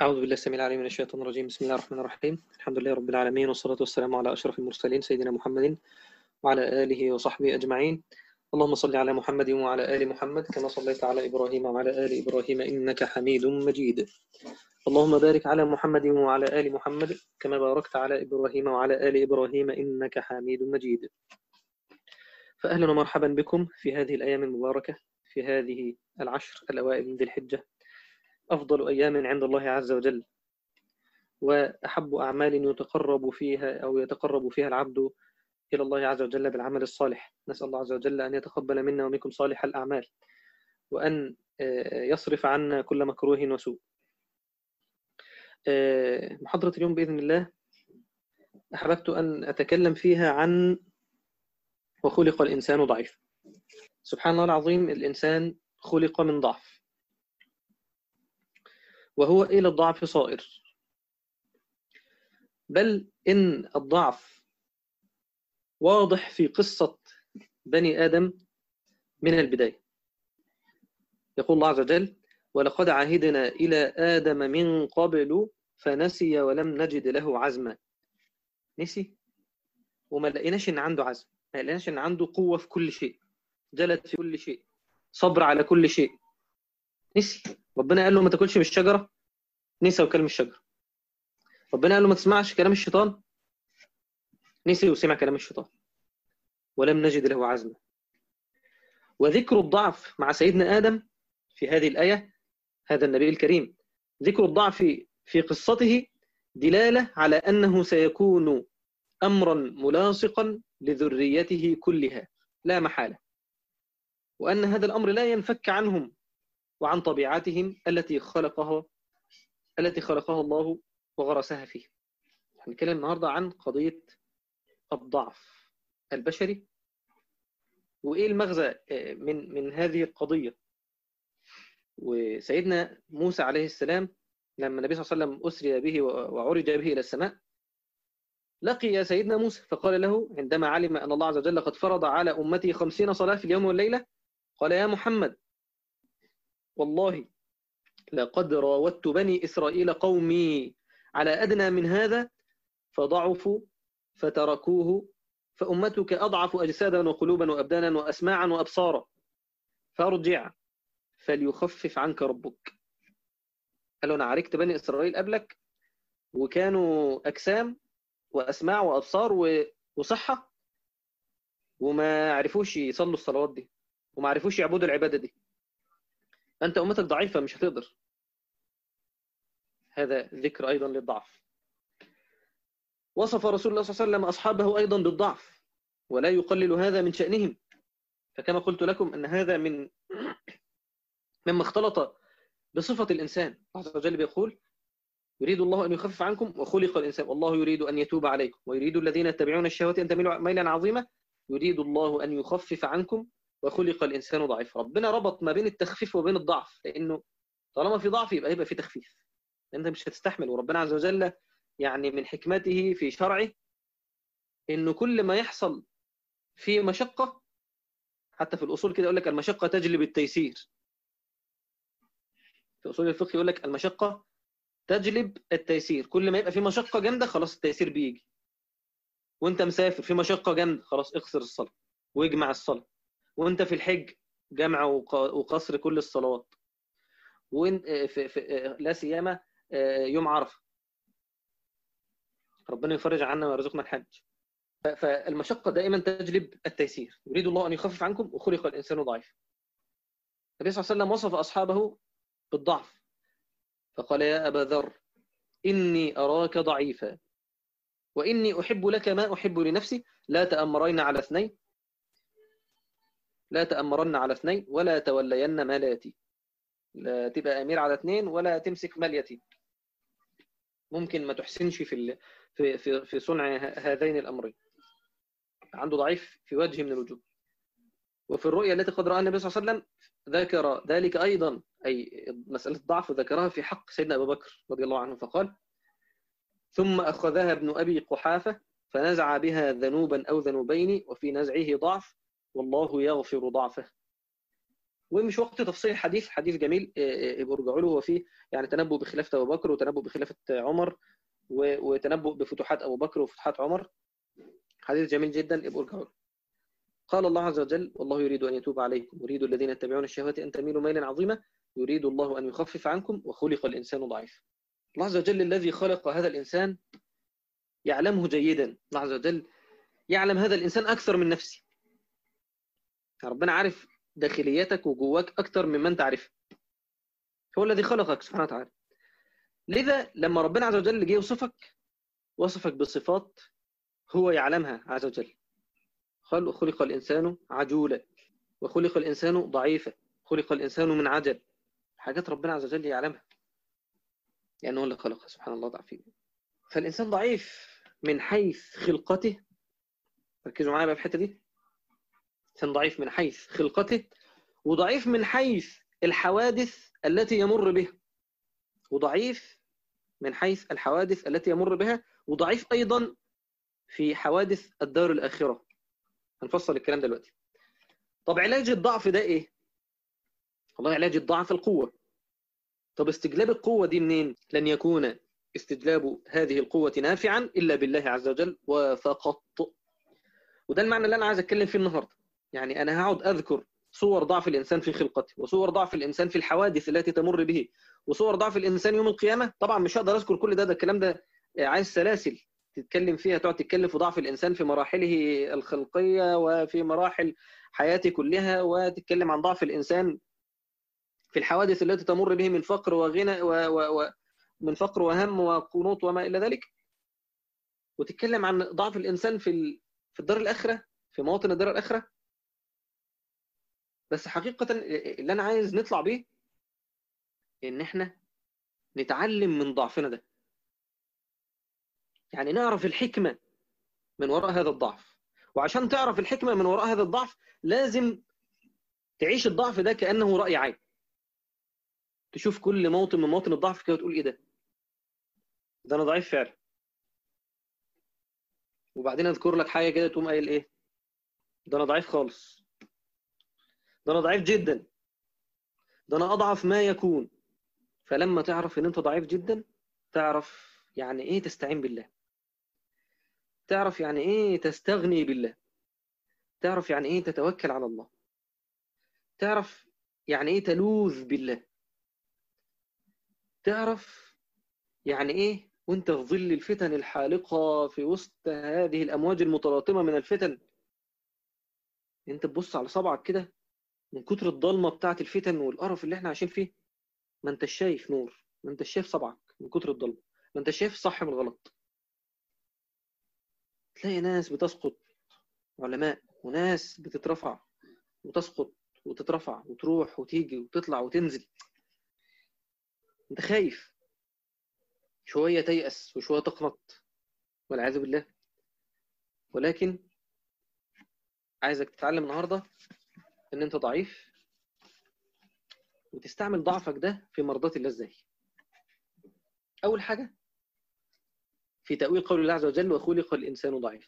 أعوذ بالله السميع العليم من الشيطان الرجيم بسم الله الرحمن الرحيم الحمد لله رب العالمين والصلاة والسلام على أشرف المرسلين سيدنا محمد وعلى آله وصحبه أجمعين اللهم صل على محمد وعلى آل محمد كما صليت على إبراهيم وعلى آل إبراهيم إنك حميد مجيد اللهم بارك على محمد وعلى آل محمد كما باركت على إبراهيم وعلى آل إبراهيم إنك حميد مجيد فأهلا ومرحبا بكم في هذه الأيام المباركة في هذه العشر الأوائل من ذي الحجة أفضل أيام عند الله عز وجل وأحب أعمال يتقرب فيها أو يتقرب فيها العبد إلى الله عز وجل بالعمل الصالح نسأل الله عز وجل أن يتقبل منا ومنكم صالح الأعمال وأن يصرف عنا كل مكروه وسوء محاضرة اليوم بإذن الله أحببت أن أتكلم فيها عن وخلق الإنسان ضعيف سبحان الله العظيم الإنسان خلق من ضعف وهو إلى الضعف صائر بل إن الضعف واضح في قصة بني آدم من البداية يقول الله عز وجل ولقد عهدنا إلى آدم من قبل فنسي ولم نجد له عزما نسي وما لقيناش إن عنده عزم ما لقيناش إن عنده قوة في كل شيء جلد في كل شيء صبر على كل شيء نسي ربنا قال له ما تاكلش من الشجرة نسي وكلم الشجرة ربنا قال له ما تسمعش كلام الشيطان نسي وسمع كلام الشيطان ولم نجد له عزما وذكر الضعف مع سيدنا آدم في هذه الآية هذا النبي الكريم ذكر الضعف في قصته دلالة على أنه سيكون أمرا ملاصقا لذريته كلها لا محالة وأن هذا الأمر لا ينفك عنهم وعن طبيعتهم التي خلقها التي خلقها الله وغرسها فيه هنتكلم النهارده عن قضية الضعف البشري وإيه المغزى من من هذه القضية وسيدنا موسى عليه السلام لما النبي صلى الله عليه وسلم أسري به وعرج به إلى السماء لقي سيدنا موسى فقال له عندما علم أن الله عز وجل قد فرض على أمتي خمسين صلاة في اليوم والليلة قال يا محمد والله لقد راودت بني إسرائيل قومي على أدنى من هذا فضعفوا فتركوه فأمتك أضعف أجسادا وقلوبا وأبدانا وأسماعا وأبصارا فارجع فليخفف عنك ربك قال له أنا عاركت بني إسرائيل قبلك وكانوا أجسام وأسماع وأبصار وصحة وما عرفوش يصلوا الصلوات دي وما عرفوش يعبدوا العبادة دي أنت أمتك ضعيفة مش هتقدر هذا ذكر أيضا للضعف وصف رسول الله صلى الله عليه وسلم أصحابه أيضا بالضعف ولا يقلل هذا من شأنهم فكما قلت لكم أن هذا من مما اختلط بصفة الإنسان الله عز وجل بيقول يريد الله أن يخفف عنكم وخلق الإنسان والله يريد أن يتوب عليكم ويريد الذين يتبعون الشهوات أن تميلوا ميلا عظيما يريد الله أن يخفف عنكم وخلق الإنسان ضعيفا ربنا ربط ما بين التخفيف وبين الضعف لأنه طالما في ضعف يبقى يبقى في تخفيف أنت مش هتستحمل وربنا عز وجل يعني من حكمته في شرعه إنه كل ما يحصل في مشقة حتى في الأصول كده يقول لك المشقة تجلب التيسير في أصول الفقه يقول لك المشقة تجلب التيسير كل ما يبقى في مشقة جامدة خلاص التيسير بيجي وانت مسافر في مشقة جامدة خلاص اقصر الصلاة واجمع الصلاة وانت في الحج جمع وقصر كل الصلوات وانت في في لا سيما يوم عرفه ربنا يفرج عنا ويرزقنا الحج فالمشقة دائما تجلب التيسير يريد الله أن يخفف عنكم وخلق الإنسان ضعيف النبي صلى الله عليه وسلم وصف أصحابه بالضعف فقال يا أبا ذر إني أراك ضعيفا وإني أحب لك ما أحب لنفسي لا تأمرين على اثنين لا تأمرن على اثنين ولا تولين مال يتيم لا تبقى أمير على اثنين ولا تمسك مال يتيم ممكن ما تحسنش في في في في صنع هذين الأمرين عنده ضعيف في وجه من الوجوه وفي الرؤيا التي قد رأى النبي صلى الله عليه وسلم ذكر ذلك أيضا أي مسألة الضعف ذكرها في حق سيدنا أبو بكر رضي الله عنه فقال ثم أخذها ابن أبي قحافة فنزع بها ذنوبا أو ذنوبين وفي نزعه ضعف والله يغفر ضعفه ومش وقت تفصيل الحديث حديث جميل ابقوا ارجعوا له هو فيه يعني تنبؤ بخلافه ابو بكر وتنبؤ بخلافه عمر وتنبؤ بفتوحات ابو بكر وفتوحات عمر حديث جميل جدا ابقوا ارجعوا له قال الله عز وجل والله يريد ان يتوب عليكم يريد الذين يتبعون الشهوات ان تميلوا ميلا عظيما يريد الله ان يخفف عنكم وخلق الانسان ضعيفا الله عز وجل الذي خلق هذا الانسان يعلمه جيدا الله عز وجل يعلم هذا الانسان اكثر من نفسه ربنا عارف داخلياتك وجواك أكتر مما أنت عارف هو الذي خلقك سبحانه وتعالى لذا لما ربنا عز وجل جه يوصفك وصفك بصفات هو يعلمها عز وجل خلق الإنسان عجولا وخلق الإنسان ضعيفا خلق الإنسان من عجل حاجات ربنا عز وجل يعلمها لأنه هو اللي خلقها سبحان الله ضعيف فالإنسان ضعيف من حيث خلقته ركزوا معايا بقى في الحتة دي إنسان ضعيف من حيث خلقته وضعيف من حيث الحوادث التي يمر بها وضعيف من حيث الحوادث التي يمر بها وضعيف أيضا في حوادث الدار الآخرة هنفصل الكلام دلوقتي طب علاج الضعف ده إيه؟ والله علاج الضعف القوة طب استجلاب القوة دي منين؟ لن يكون استجلاب هذه القوة نافعا إلا بالله عز وجل وفقط وده المعنى اللي أنا عايز أتكلم فيه النهاردة يعني أنا هقعد أذكر صور ضعف الإنسان في خلقته وصور ضعف الإنسان في الحوادث التي تمر به وصور ضعف الإنسان يوم القيامة طبعا مش هقدر أذكر كل ده ده الكلام ده عايز سلاسل تتكلم فيها تقعد تتكلم في ضعف الإنسان في مراحله الخلقية وفي مراحل حياته كلها وتتكلم عن ضعف الإنسان في الحوادث التي تمر به من فقر وغنى و و و من فقر وهم وقنوط وما إلى ذلك وتتكلم عن ضعف الإنسان في في الدار الآخرة في مواطن الدار الآخرة بس حقيقة اللي أنا عايز نطلع بيه إن إحنا نتعلم من ضعفنا ده يعني نعرف الحكمة من وراء هذا الضعف وعشان تعرف الحكمة من وراء هذا الضعف لازم تعيش الضعف ده كأنه رأي عين تشوف كل موطن من مواطن الضعف كده وتقول إيه ده ده أنا ضعيف فعلا وبعدين أذكر لك حاجة كده تقوم قايل إيه ده أنا ضعيف خالص ده أنا ضعيف جدا ده أنا أضعف ما يكون فلما تعرف إن أنت ضعيف جدا تعرف يعني إيه تستعين بالله تعرف يعني إيه تستغني بالله تعرف يعني إيه تتوكل على الله تعرف يعني إيه تلوذ بالله تعرف يعني إيه وانت في ظل الفتن الحالقة في وسط هذه الأمواج المتلاطمة من الفتن انت تبص على صبعك كده من كتر الضلمة بتاعت الفتن والقرف اللي احنا عايشين فيه ما انت شايف نور ما انت شايف صبعك من كتر الضلمة ما انت شايف صح من الغلط تلاقي ناس بتسقط علماء وناس بتترفع وتسقط وتترفع وتروح وتيجي وتطلع وتنزل انت خايف شوية تيأس وشوية تقنط والعياذ بالله ولكن عايزك تتعلم النهاردة ان انت ضعيف وتستعمل ضعفك ده في مرضاة الله ازاي اول حاجة في تأويل قول الله عز وجل وخلق الإنسان ضعيف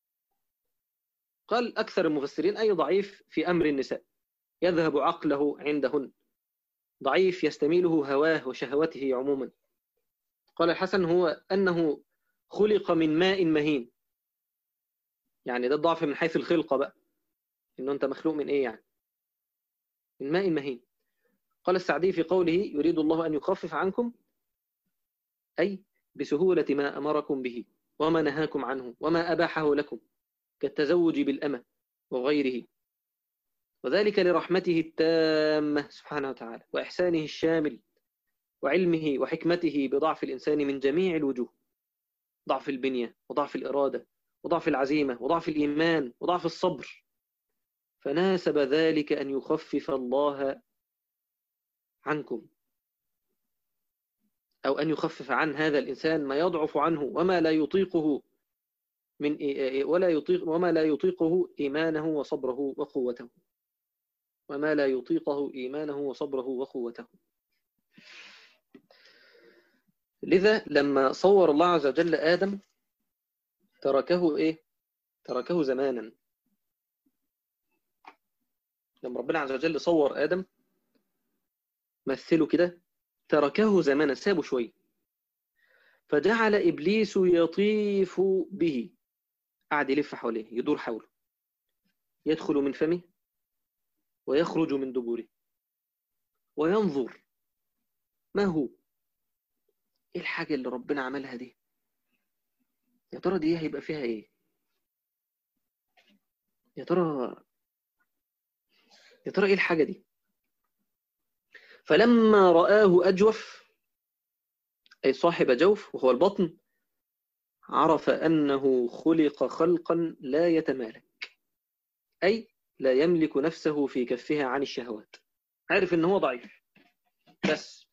قال أكثر المفسرين أي ضعيف في أمر النساء يذهب عقله عندهن ضعيف يستميله هواه وشهوته عموما قال الحسن هو أنه خلق من ماء مهين يعني ده الضعف من حيث الخلقة بقى إنه أنت مخلوق من إيه يعني من ماء مهين قال السعدي في قوله يريد الله أن يخفف عنكم أي بسهولة ما أمركم به وما نهاكم عنه وما أباحه لكم كالتزوج بالأمة وغيره وذلك لرحمته التامة سبحانه وتعالى وإحسانه الشامل وعلمه وحكمته بضعف الإنسان من جميع الوجوه ضعف البنية وضعف الإرادة وضعف العزيمة وضعف الإيمان وضعف الصبر فناسب ذلك أن يخفف الله عنكم أو أن يخفف عن هذا الإنسان ما يضعف عنه وما لا يطيقه من ولا يطيق وما لا يطيقه إيمانه وصبره وقوته وما لا يطيقه إيمانه وصبره وقوته لذا لما صور الله عز وجل آدم تركه إيه؟ تركه زمانا لما ربنا عز وجل صور آدم مثله كده تركه زمانا سابه شوية فجعل إبليس يطيف به قعد يلف حواليه يدور حوله يدخل من فمه ويخرج من دبره وينظر ما هو ايه الحاجة اللي ربنا عملها دي يا ترى دي هيبقى فيها ايه يا ترى يا ترى ايه الحاجة دي فلما رآه أجوف أي صاحب جوف وهو البطن عرف أنه خلق خلقا لا يتمالك أي لا يملك نفسه في كفها عن الشهوات عارف ان هو ضعيف بس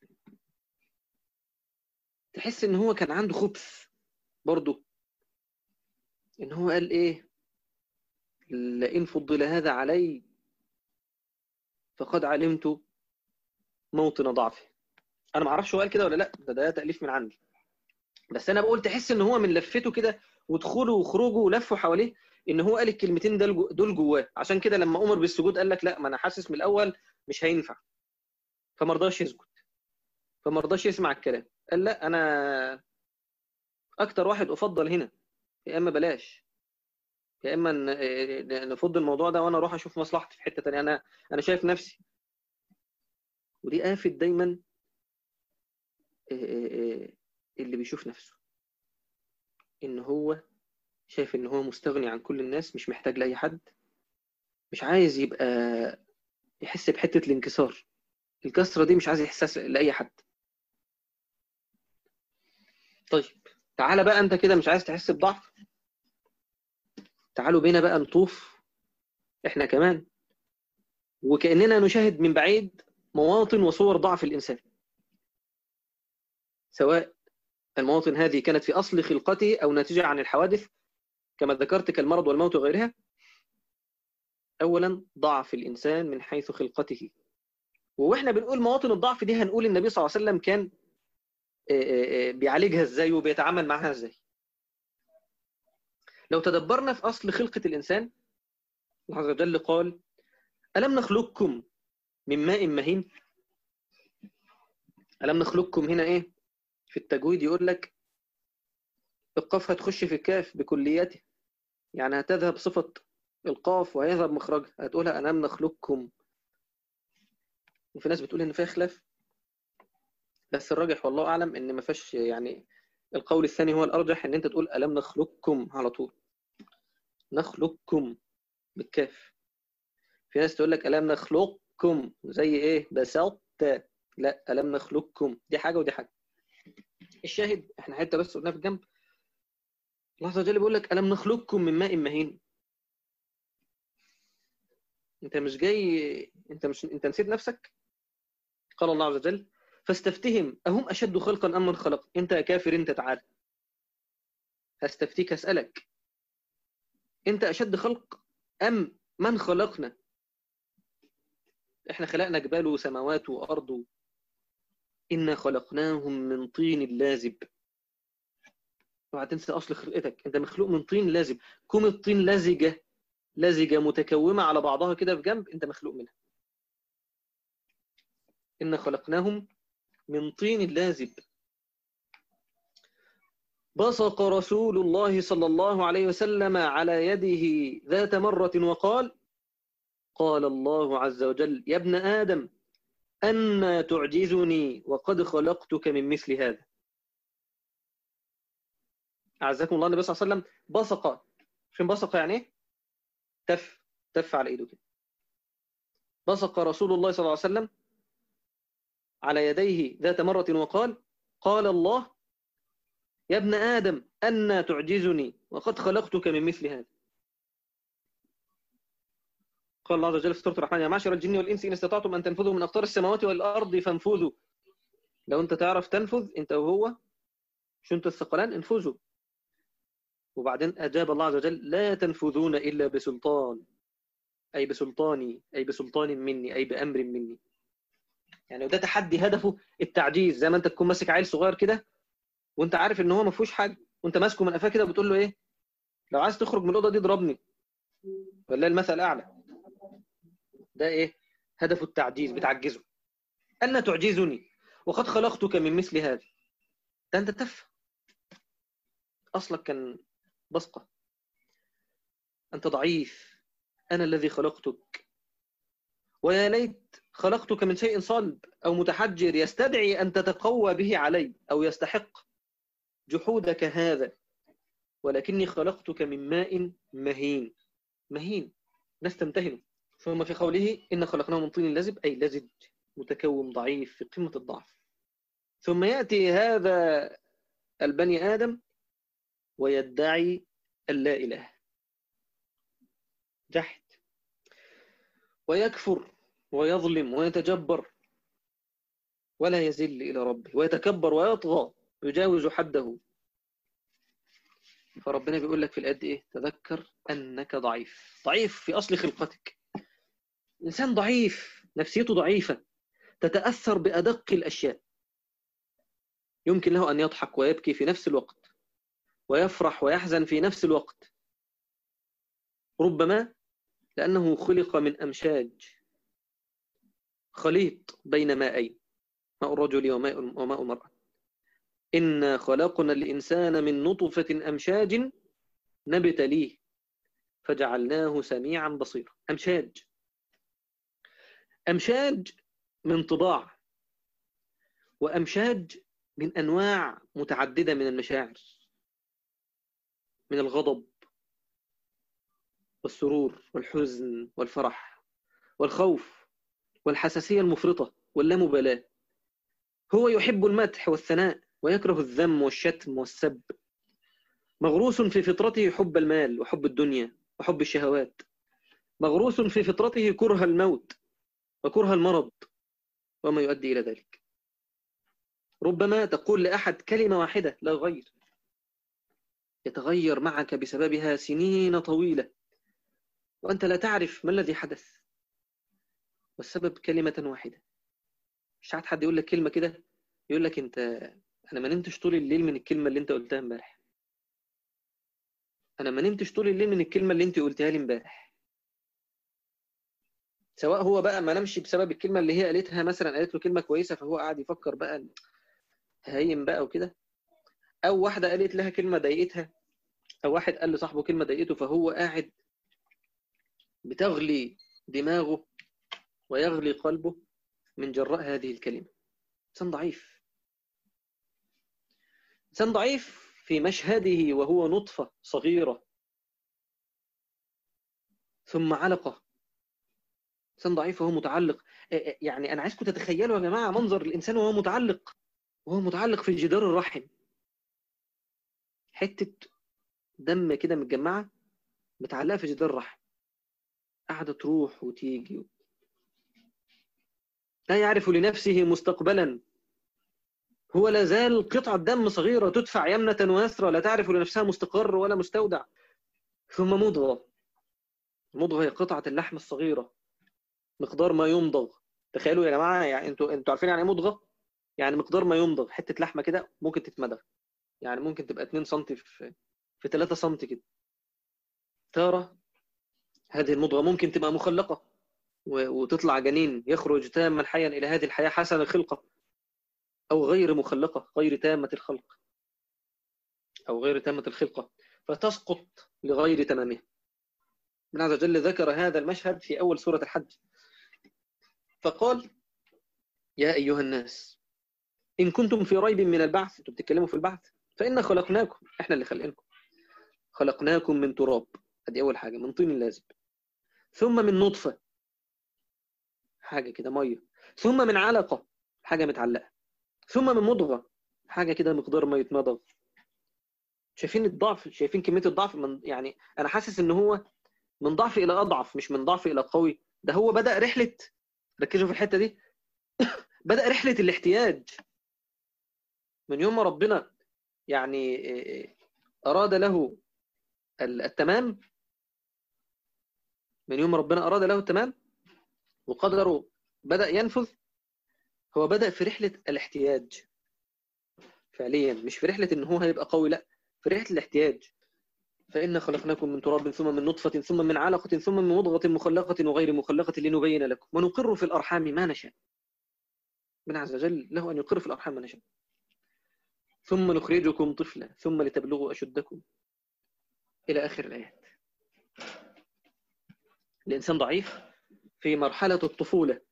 تحس ان هو كان عنده خبث برضه ان هو قال ايه لئن فضل هذا علي فقد علمت موطن ضعفه انا ما اعرفش هو قال كده ولا لا ده ده تاليف من عندي بس انا بقول تحس ان هو من لفته كده ودخوله وخروجه ولفه حواليه ان هو قال الكلمتين دول جواه عشان كده لما امر بالسجود قال لك لا ما انا حاسس من الاول مش هينفع فما رضاش يسجد فما رضاش يسمع الكلام قال لا انا اكتر واحد افضل هنا يا اما بلاش يا اما نفض الموضوع ده وانا اروح اشوف مصلحتي في حته ثانيه انا انا شايف نفسي ودي آفة دايما اللي بيشوف نفسه ان هو شايف ان هو مستغني عن كل الناس مش محتاج لاي حد مش عايز يبقى يحس بحته الانكسار الكسره دي مش عايز يحسها لاي حد طيب تعالى بقى انت كده مش عايز تحس بضعف تعالوا بينا بقى نطوف احنا كمان وكاننا نشاهد من بعيد مواطن وصور ضعف الانسان سواء المواطن هذه كانت في اصل خلقته او ناتجه عن الحوادث كما ذكرت كالمرض والموت وغيرها اولا ضعف الانسان من حيث خلقته واحنا بنقول مواطن الضعف دي هنقول النبي صلى الله عليه وسلم كان بيعالجها ازاي وبيتعامل معها ازاي لو تدبرنا في اصل خلقه الانسان الله عز وجل قال الم نخلقكم من ماء مهين الم نخلقكم هنا ايه في التجويد يقول لك القاف هتخش في الكاف بكليته يعني هتذهب صفة القاف وهيذهب مخرجها هتقولها ألم نخلقكم وفي ناس بتقول إن فيها خلاف بس الراجح والله أعلم إن ما فيش يعني القول الثاني هو الأرجح إن أنت تقول ألم نخلقكم على طول نخلقكم بالكاف في ناس تقول لك ألم نخلقكم زي إيه بسط لا ألم نخلقكم دي حاجة ودي حاجة الشاهد احنا حته بس قلناها في الجنب الله عز وجل بيقول لك ألم نخلقكم من ماء مهين انت مش جاي انت مش انت نسيت نفسك قال الله عز وجل فاستفتهم أهم أشد خلقا أم من خلق أنت يا كافر أنت تعال هستفتيك أسألك أنت أشد خلق أم من خلقنا إحنا خلقنا جبال وسماوات وأرض إنا خلقناهم من طين لازب اوعى تنسى أصل خلقتك أنت مخلوق من طين لازب كوم الطين لزجة لزجة متكومة على بعضها كده في جنب أنت مخلوق منها إنا خلقناهم من طين لازب بصق رسول الله صلى الله عليه وسلم على يده ذات مرة وقال قال الله عز وجل يا ابن آدم أن تعجزني وقد خلقتك من مثل هذا أعزكم الله النبي صلى الله عليه وسلم بصق شو بصق يعني ايه؟ تف تف على ايده كده بصق رسول الله صلى الله عليه وسلم على يديه ذات مرة وقال قال الله يا ابن آدم أن تعجزني وقد خلقتك من مثل هذا قال الله عز وجل في سورة الرحمن يا معشر الجن والإنس إن استطعتم أن تنفذوا من أقطار السماوات والأرض فانفذوا لو أنت تعرف تنفذ أنت وهو شو أنت الثقلان انفذوا وبعدين أجاب الله عز وجل لا تنفذون إلا بسلطان أي بسلطاني أي بسلطان مني أي بأمر مني يعني وده تحدي هدفه التعجيز زي ما انت تكون ماسك عيل صغير كده وانت عارف ان هو ما فيهوش حاجه وانت ماسكه من قفاه كده وبتقول له ايه لو عايز تخرج من الاوضه دي اضربني والله المثل الاعلى ده ايه هدف التعجيز بتعجزه أن تعجزني وقد خلقتك من مثل هذا ده أنت تف أصلك كان بصقة أنت ضعيف أنا الذي خلقتك ويا ليت خلقتك من شيء صلب أو متحجر يستدعي أن تتقوى به علي أو يستحق جحودك هذا ولكني خلقتك من ماء مهين مهين نستمتهن ثم في قوله إن خلقناه من طين لزب أي لزج متكوم ضعيف في قمة الضعف ثم يأتي هذا البني آدم ويدعي اللا إله جحد ويكفر ويظلم ويتجبر ولا يزل إلى ربه ويتكبر ويطغى يجاوز حده فربنا بيقول لك في الآيات إيه تذكر أنك ضعيف ضعيف في أصل خلقتك إنسان ضعيف نفسيته ضعيفة تتأثر بأدق الأشياء يمكن له أن يضحك ويبكي في نفس الوقت ويفرح ويحزن في نفس الوقت ربما لأنه خلق من أمشاج خليط بين مائين ماء الرجل وماء, وماء المرأة إنا خلقنا الإنسان من نطفة أمشاج نبتليه فجعلناه سميعا بصيرا أمشاج أمشاج من طباع وأمشاج من أنواع متعددة من المشاعر من الغضب والسرور والحزن والفرح والخوف والحساسية المفرطة واللامبالاة هو يحب المدح والثناء ويكره الذم والشتم والسب مغروس في فطرته حب المال وحب الدنيا وحب الشهوات مغروس في فطرته كره الموت وكره المرض وما يؤدي إلى ذلك ربما تقول لأحد كلمة واحدة لا غير يتغير معك بسببها سنين طويلة وأنت لا تعرف ما الذي حدث والسبب كلمة واحدة مش عاد حد يقول لك كلمة كده يقول لك أنت أنا ما نمتش طول الليل من الكلمة اللي أنت قلتها امبارح أنا ما نمتش طول الليل من الكلمة اللي أنت قلتها لي امبارح سواء هو بقى ما نمشي بسبب الكلمة اللي هي قالتها مثلا قالت له كلمة كويسة فهو قاعد يفكر بقى هايم بقى وكده أو واحدة قالت لها كلمة ضايقتها أو واحد قال لصاحبه كلمة ضايقته فهو قاعد بتغلي دماغه ويغلي قلبه من جراء هذه الكلمة إنسان ضعيف إنسان ضعيف في مشهده وهو نطفة صغيرة ثم علقة إنسان ضعيف وهو متعلق يعني أنا عايزكم تتخيلوا يا جماعة منظر الإنسان وهو متعلق وهو متعلق في جدار الرحم حتة دم كده متجمعة متعلقة في جدار الرحم قاعدة تروح وتيجي لا يعرف لنفسه مستقبلا هو لا زال قطعة دم صغيرة تدفع يمنة ويسرى لا تعرف لنفسها مستقر ولا مستودع ثم مضغة مضغة هي قطعة اللحم الصغيرة مقدار ما يمضغ تخيلوا يا جماعة يعني انتوا انتوا عارفين يعني ايه مضغة؟ يعني مقدار ما يمضغ حتة لحمة كده ممكن تتمضغ يعني ممكن تبقى 2 سم في في 3 سم كده ترى هذه المضغة ممكن تبقى مخلقة وتطلع جنين يخرج تاما حيا إلى هذه الحياة حسن الخلقة أو غير مخلقة غير تامة الخلق أو غير تامة الخلقة فتسقط لغير تمامها من عز وجل ذكر هذا المشهد في أول سورة الحج فقال يا أيها الناس إن كنتم في ريب من البعث أنتم بتتكلموا في البعث فإن خلقناكم إحنا اللي خلقناكم خلقناكم من تراب هذه أول حاجة من طين لازب ثم من نطفة حاجة كده مية ثم من علقة حاجة متعلقة ثم من مضغة حاجة كده مقدار ما يتمضغ شايفين الضعف شايفين كمية الضعف من يعني أنا حاسس إن هو من ضعف إلى أضعف مش من ضعف إلى قوي ده هو بدأ رحلة ركزوا في الحتة دي بدأ رحلة الاحتياج من يوم ما ربنا يعني أراد له التمام من يوم ربنا أراد له التمام وقدره بدأ ينفذ هو بدأ في رحلة الاحتياج فعليا مش في رحلة إن هو هيبقى قوي لا في رحلة الاحتياج فإن خلقناكم من تراب ثم من نطفة ثم من علقة ثم من مضغة مخلقة وغير مخلقة لنبين لكم ونقر في الأرحام ما نشاء من عز وجل له أن يقر في الأرحام ما نشاء ثم نخرجكم طفلا ثم لتبلغوا أشدكم إلى آخر الآيات الإنسان ضعيف في مرحلة الطفولة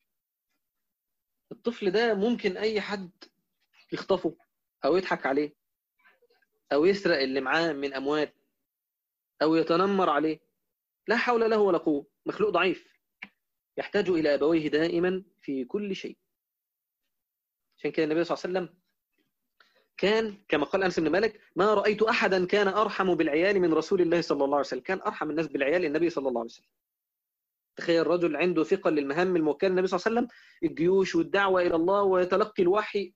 الطفل ده ممكن أي حد يخطفه أو يضحك عليه أو يسرق اللي معاه من أموال أو يتنمر عليه لا حول له ولا قوة مخلوق ضعيف يحتاج إلى أبويه دائما في كل شيء عشان كده النبي صلى الله عليه وسلم كان كما قال أنس بن مالك ما رأيت أحدا كان أرحم بالعيال من رسول الله صلى الله عليه وسلم كان أرحم الناس بالعيال النبي صلى الله عليه وسلم تخيل رجل عنده ثقل للمهام الموكله النبي صلى الله عليه وسلم الجيوش والدعوة إلى الله وتلقي الوحي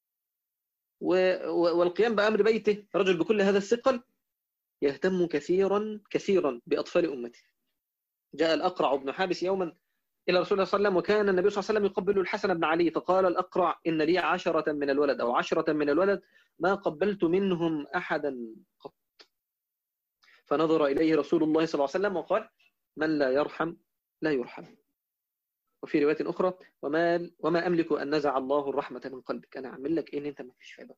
والقيام بأمر بيته رجل بكل هذا الثقل يهتم كثيرا كثيرا بأطفال أمته جاء الأقرع بن حابس يوما إلى رسول الله صلى الله عليه وسلم وكان النبي صلى الله عليه وسلم يقبل الحسن بن علي فقال الأقرع إن لي عشرة من الولد أو عشرة من الولد ما قبلت منهم أحدا قط فنظر إليه رسول الله صلى الله عليه وسلم وقال من لا يرحم لا يرحم وفي رواية أخرى وما, وما أملك أن نزع الله الرحمة من قلبك أنا أعمل لك إيه إن أنت ما فيش فايدة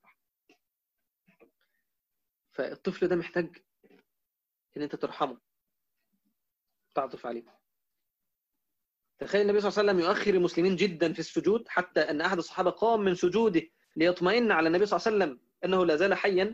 فالطفل ده محتاج إن أنت ترحمه تعطف عليه تخيل النبي صلى الله عليه وسلم يؤخر المسلمين جدا في السجود حتى أن أحد الصحابة قام من سجوده ليطمئن على النبي صلى الله عليه وسلم أنه لا زال حيا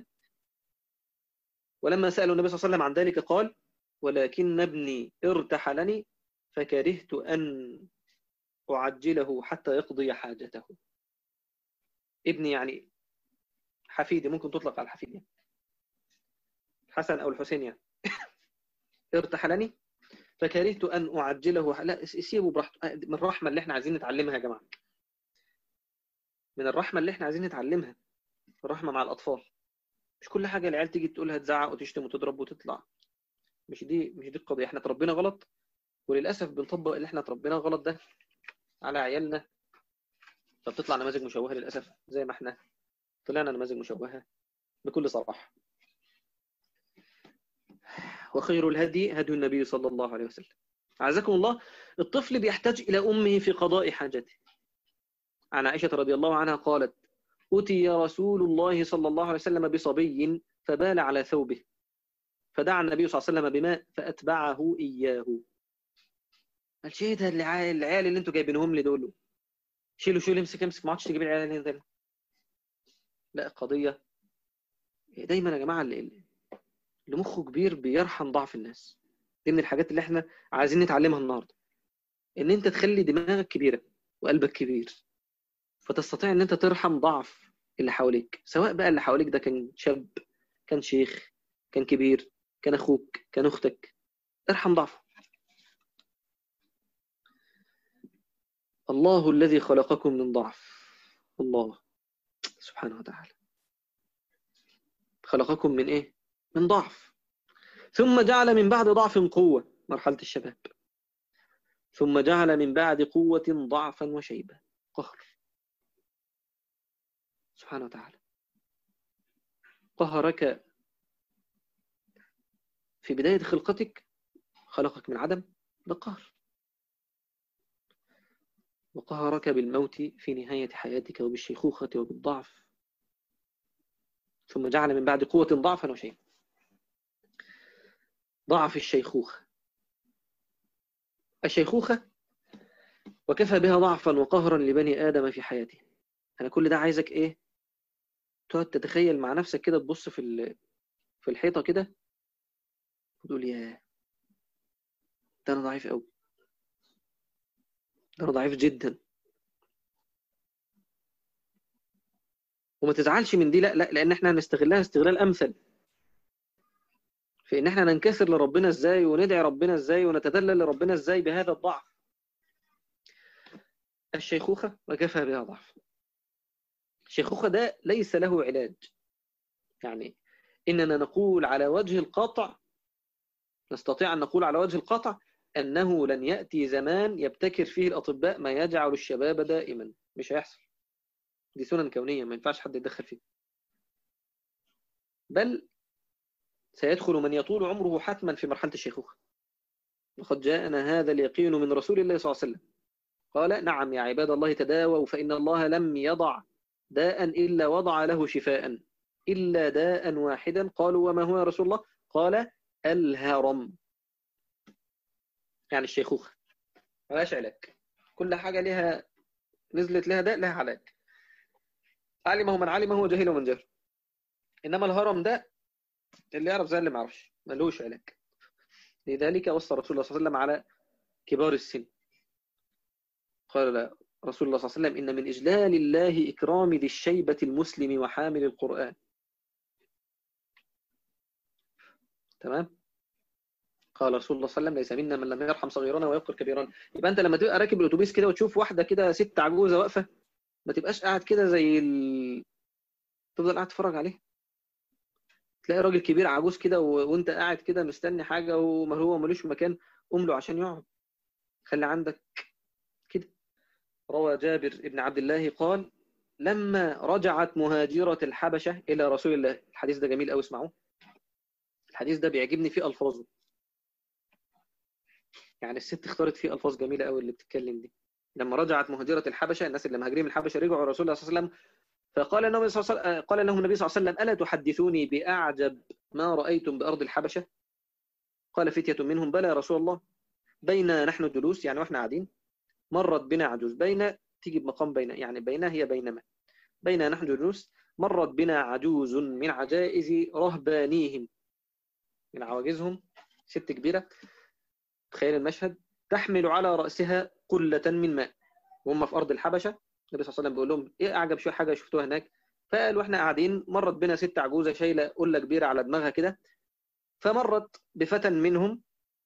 ولما سألوا النبي صلى الله عليه وسلم عن ذلك قال ولكن ابني ارتحلني فكرهت أن أعجله حتى يقضي حاجته ابني يعني حفيدي ممكن تطلق على الحفيد يعني. حسن أو الحسين يعني ارتحلني فكرهت أن أعجله لا سيبه براحته من الرحمة اللي احنا عايزين نتعلمها يا جماعة من الرحمة اللي احنا عايزين نتعلمها الرحمة مع الأطفال مش كل حاجة العيال تيجي تقولها تزعق وتشتم وتضرب وتطلع مش دي مش دي القضية احنا تربينا غلط وللأسف بنطبق اللي احنا تربينا غلط ده على عيالنا فبتطلع نماذج مشوهة للأسف زي ما احنا طلعنا نماذج مشوهة بكل صراحة وخير الهدي هدي النبي صلى الله عليه وسلم عزكم الله الطفل بيحتاج إلى أمه في قضاء حاجته عن عائشة رضي الله عنها قالت أتي رسول الله صلى الله عليه وسلم بصبي فبال على ثوبه فدعا النبي صلى الله عليه وسلم بماء فأتبعه إياه قال شيء ده العيال اللي انتوا جايبينهم لي دول شيلوا شيلوا امسك امسك ما عادش تجيب العيال هنا لا قضية دايما يا جماعة اللي اللي مخه كبير بيرحم ضعف الناس دي من الحاجات اللي احنا عايزين نتعلمها النهارده ان انت تخلي دماغك كبيره وقلبك كبير فتستطيع ان انت ترحم ضعف اللي حواليك سواء بقى اللي حواليك ده كان شاب كان شيخ كان كبير كان اخوك كان اختك ارحم ضعفه الله الذي خلقكم من ضعف الله سبحانه وتعالى خلقكم من ايه من ضعف ثم جعل من بعد ضعف قوة مرحلة الشباب ثم جعل من بعد قوة ضعفا وشيبة قهر سبحانه وتعالى قهرك في بداية خلقتك خلقك من عدم ده قهر وقهرك بالموت في نهاية حياتك وبالشيخوخة وبالضعف ثم جعل من بعد قوة ضعفا وشيبة ضعف الشيخوخة الشيخوخة وكفى بها ضعفا وقهرا لبني آدم في حياته أنا كل ده عايزك إيه تقعد تتخيل مع نفسك كده تبص في في الحيطة كده وتقول يا ده أنا ضعيف قوي ده أنا ضعيف جدا وما تزعلش من دي لا لا لأن احنا هنستغلها استغلال أمثل في ان احنا ننكسر لربنا ازاي وندعي ربنا ازاي ونتذلل لربنا ازاي بهذا الضعف الشيخوخة وكفى بها ضعف الشيخوخة ده ليس له علاج يعني إننا نقول على وجه القطع نستطيع أن نقول على وجه القطع أنه لن يأتي زمان يبتكر فيه الأطباء ما يجعل الشباب دائما مش هيحصل دي سنن كونية ما ينفعش حد يتدخل فيه بل سيدخل من يطول عمره حتما في مرحلة الشيخوخة لقد جاءنا هذا اليقين من رسول الله صلى الله عليه وسلم قال نعم يا عباد الله تداووا فإن الله لم يضع داء إلا وضع له شفاء إلا داء واحدا قالوا وما هو يا رسول الله قال الهرم يعني الشيخوخة ملاش علاج كل حاجة لها نزلت لها داء لها علاج علمه من علمه وجهله من جهل إنما الهرم ده اللي يعرف زي اللي ما يعرفش ملوش علاج لذلك وصى رسول الله صلى الله عليه وسلم على كبار السن قال رسول الله صلى الله عليه وسلم إن من إجلال الله إكرام ذي الشيبة المسلم وحامل القرآن تمام قال رسول الله صلى الله عليه وسلم ليس منا من لم يرحم صغيرنا ويقر كبيرنا يبقى انت لما تبقى راكب الاتوبيس كده وتشوف واحده كده ست عجوزه واقفه ما تبقاش قاعد كده زي ال... تفضل قاعد تتفرج عليه تلاقي راجل كبير عجوز كده و... وانت قاعد كده مستني حاجه وما هو ملوش مكان قوم له عشان يقعد خلي عندك كده روى جابر ابن عبد الله قال لما رجعت مهاجرة الحبشة إلى رسول الله الحديث ده جميل أوي اسمعوه الحديث ده بيعجبني فيه ألفاظه يعني الست اختارت فيه ألفاظ جميلة قوي اللي بتتكلم دي لما رجعت مهاجرة الحبشة الناس اللي مهاجرين من الحبشة رجعوا رسول الله صلى الله عليه وسلم فقال النبي صلى الله عليه وسلم قال له النبي صلى الله عليه وسلم ألا تحدثوني بأعجب ما رأيتم بأرض الحبشة قال فتية منهم بلى يا رسول الله بين نحن جلوس يعني واحنا قاعدين مرت بنا عجوز بين تيجي بمقام بين يعني بين هي بينما بين نحن جلوس مرت بنا عجوز من عجائز رهبانيهم من عواجزهم ست كبيرة تخيل المشهد تحمل على رأسها قلة من ماء وهم في أرض الحبشة النبي صلى الله عليه وسلم بيقول لهم إيه أعجب شوية حاجة شفتوها هناك فقال وإحنا قاعدين مرت بنا ست عجوزة شايلة قلة كبيرة على دماغها كده فمرت بفتى منهم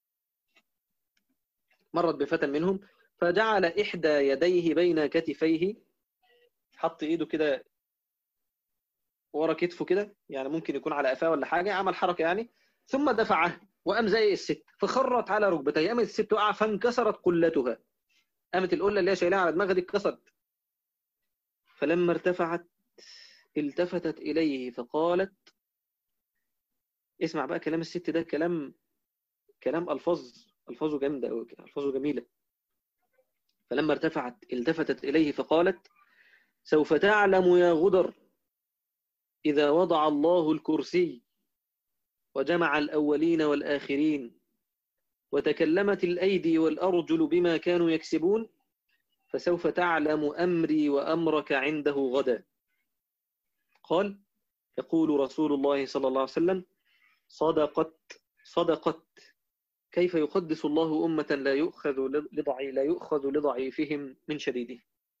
مرت بفتى منهم فجعل إحدى يديه بين كتفيه حط إيده كده ورا كتفه كده يعني ممكن يكون على قفاه ولا حاجة عمل حركة يعني ثم دفعه وقام زي الست فخرت على ركبتيه قامت الست وقع فانكسرت قلتها قامت القله اللي هي شايلها على دماغها دي اتكسرت فلما ارتفعت التفتت اليه فقالت اسمع بقى كلام الست ده كلام كلام الفاظ الفاظه جامده قوي الفاظه جميله فلما ارتفعت التفتت اليه فقالت سوف تعلم يا غدر اذا وضع الله الكرسي وجمع الأولين والآخرين وتكلمت الأيدي والأرجل بما كانوا يكسبون فسوف تعلم أمري وأمرك عنده غدا قال يقول رسول الله صلى الله عليه وسلم صدقت صدقت كيف يقدس الله أمة لا يؤخذ لضعي لا يؤخذ لضعيفهم من شديده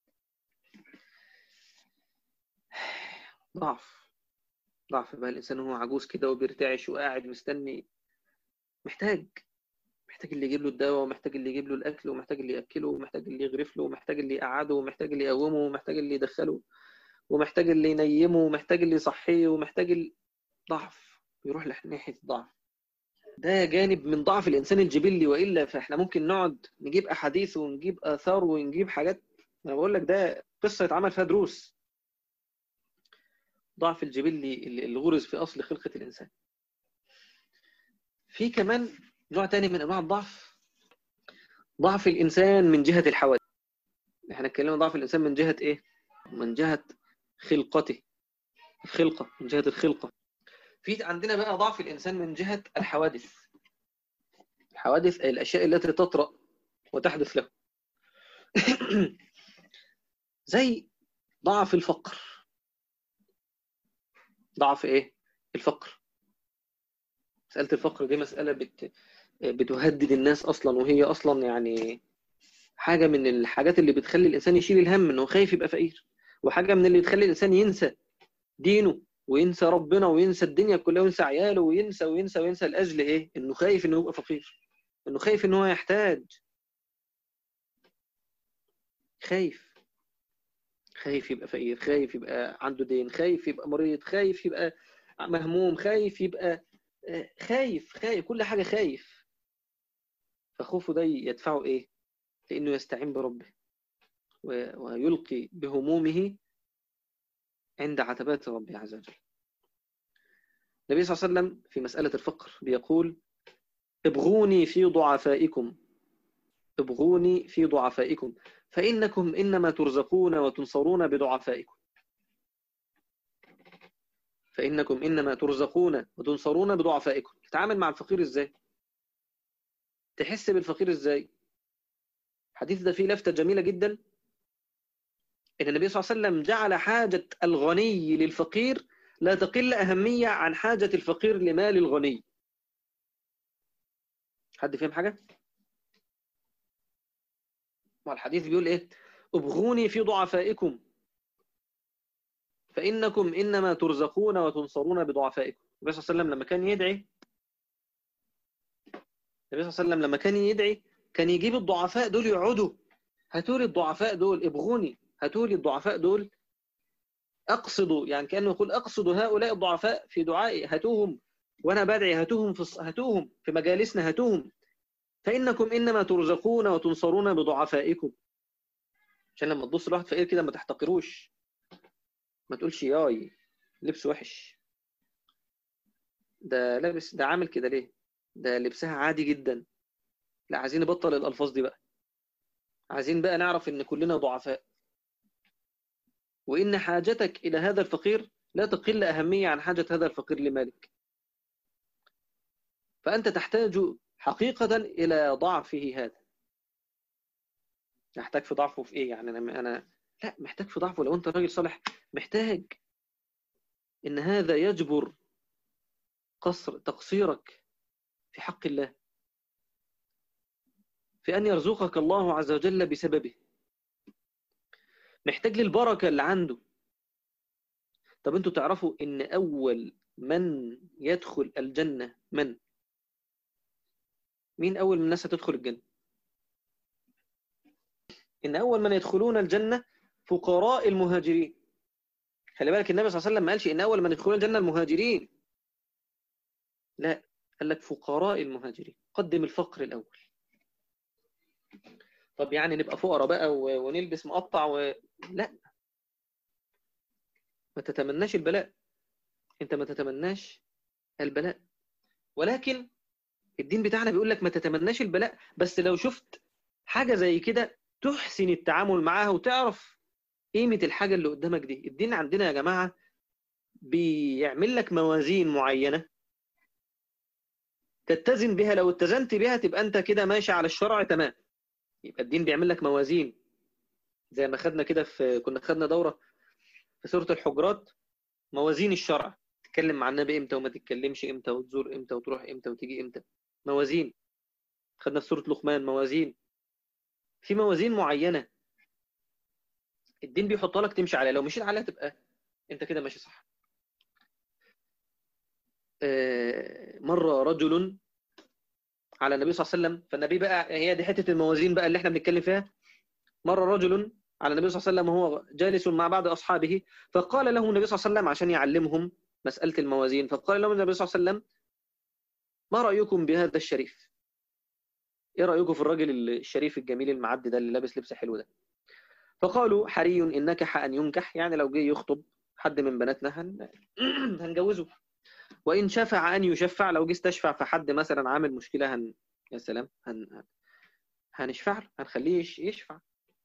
ضعف ضعف بقى الإنسان وهو عجوز كده وبيرتعش وقاعد مستني محتاج محتاج اللي يجيب له الدواء ومحتاج اللي يجيب له الأكل ومحتاج اللي يأكله ومحتاج اللي يغرف له ومحتاج اللي يقعده ومحتاج اللي يقومه ومحتاج اللي يدخله ومحتاج اللي ينيمه ومحتاج اللي يصحيه ومحتاج ضعف يروح ناحية الضعف ده جانب من ضعف الإنسان الجبلي وإلا فإحنا ممكن نقعد نجيب أحاديث ونجيب آثار ونجيب حاجات أنا بقول لك ده قصة يتعمل فيها دروس ضعف الجبلي اللي غرز في أصل خلقة الإنسان في كمان نوع تاني من أنواع الضعف ضعف الإنسان من جهة الحوادث احنا اتكلمنا ضعف الإنسان من جهة إيه؟ من جهة خلقته الخلقة من جهة الخلقة في عندنا بقى ضعف الإنسان من جهة الحوادث الحوادث أي الأشياء التي تطرأ وتحدث له زي ضعف الفقر ضعف ايه الفقر مسألة الفقر دي مسألة بت... بتهدد الناس أصلا وهي أصلا يعني حاجة من الحاجات اللي بتخلي الإنسان يشيل الهم إنه خايف يبقى فقير وحاجة من اللي بتخلي الإنسان ينسى دينه وينسى ربنا وينسى الدنيا كلها وينسى عياله وينسى وينسى وينسى الأجل إيه إنه خايف إنه يبقى فقير إنه خايف إنه هو يحتاج خايف خايف يبقى فقير خايف يبقى عنده دين خايف يبقى مريض خايف يبقى مهموم خايف يبقى خايف خايف كل حاجة خايف فخوفه ده يدفعه إيه لأنه يستعين بربه ويلقي بهمومه عند عتبات ربه عز وجل النبي صلى الله عليه وسلم في مسألة الفقر بيقول ابغوني في ضعفائكم ابغوني في ضعفائكم فإنكم إنما ترزقون وتنصرون بضعفائكم فإنكم إنما ترزقون وتنصرون بضعفائكم تتعامل مع الفقير إزاي تحس بالفقير إزاي الحديث ده فيه لفتة جميلة جدا إن النبي صلى الله عليه وسلم جعل حاجة الغني للفقير لا تقل أهمية عن حاجة الفقير لمال الغني حد فهم حاجة؟ والحديث بيقول إيه؟ ابغوني في ضعفائكم فإنكم إنما ترزقون وتنصرون بضعفائكم النبي صلى الله عليه وسلم لما كان يدعي النبي صلى الله عليه وسلم لما كان يدعي كان يجيب الضعفاء دول يقعدوا هاتوا لي الضعفاء دول ابغوني هاتوا لي الضعفاء دول اقصد يعني كانه يقول اقصد هؤلاء الضعفاء في دعائي هاتوهم وانا بدعي هاتوهم في هاتوهم في مجالسنا هاتوهم فانكم انما ترزقون وتنصرون بضعفائكم عشان لما تبص لواحد فقير كده ما تحتقروش ما تقولش ياي لبس وحش ده لابس ده عامل كده ليه ده لبسها عادي جدا لا عايزين نبطل الالفاظ دي بقى عايزين بقى نعرف ان كلنا ضعفاء وان حاجتك الى هذا الفقير لا تقل اهميه عن حاجه هذا الفقير لمالك فانت تحتاج حقيقه الى ضعفه هذا محتاج في ضعفه في ايه يعني انا انا لا محتاج في ضعفه لو انت راجل صالح محتاج ان هذا يجبر قصر تقصيرك في حق الله في أن يرزقك الله عز وجل بسببه محتاج للبركة اللي عنده طب انتوا تعرفوا ان أول من يدخل الجنة من مين أول من الناس هتدخل الجنة إن أول من يدخلون الجنة فقراء المهاجرين خلي بالك النبي صلى الله عليه وسلم ما قالش إن أول من يدخلون الجنة المهاجرين لا قال لك فقراء المهاجرين قدم الفقر الأول طب يعني نبقى فقراء بقى ونلبس مقطع و... لا ما تتمناش البلاء انت ما تتمناش البلاء ولكن الدين بتاعنا بيقول لك ما تتمناش البلاء بس لو شفت حاجة زي كده تحسن التعامل معاها وتعرف قيمة الحاجة اللي قدامك دي الدين عندنا يا جماعة بيعمل لك موازين معينة تتزن بها لو اتزنت بها تبقى انت كده ماشي على الشرع تمام يبقى الدين بيعمل لك موازين زي ما خدنا كده في كنا خدنا دورة في سورة الحجرات موازين الشرع تتكلم مع النبي امتى وما تتكلمش امتى وتزور امتى وتروح امتى وتيجي امتى موازين خدنا في سورة لقمان موازين في موازين معينة الدين بيحطها لك تمشي عليها لو مشيت عليها تبقى انت كده ماشي صح مر رجل على النبي صلى الله عليه وسلم فالنبي بقى هي دي حته الموازين بقى اللي احنا بنتكلم فيها مر رجل على النبي صلى الله عليه وسلم وهو جالس مع بعض اصحابه فقال له النبي صلى الله عليه وسلم عشان يعلمهم مساله الموازين فقال لهم النبي صلى الله عليه وسلم ما رايكم بهذا الشريف ايه رايكم في الراجل الشريف الجميل المعد ده اللي لابس لبس حلو ده فقالوا حري ان نكح ان ينكح يعني لو جه يخطب حد من بناتنا هن... هنجوزه وإن شفع أن يشفع لو جه استشفع في حد مثلا عامل مشكلة هن يا سلام هن... هنشفع له هنخليه يشفع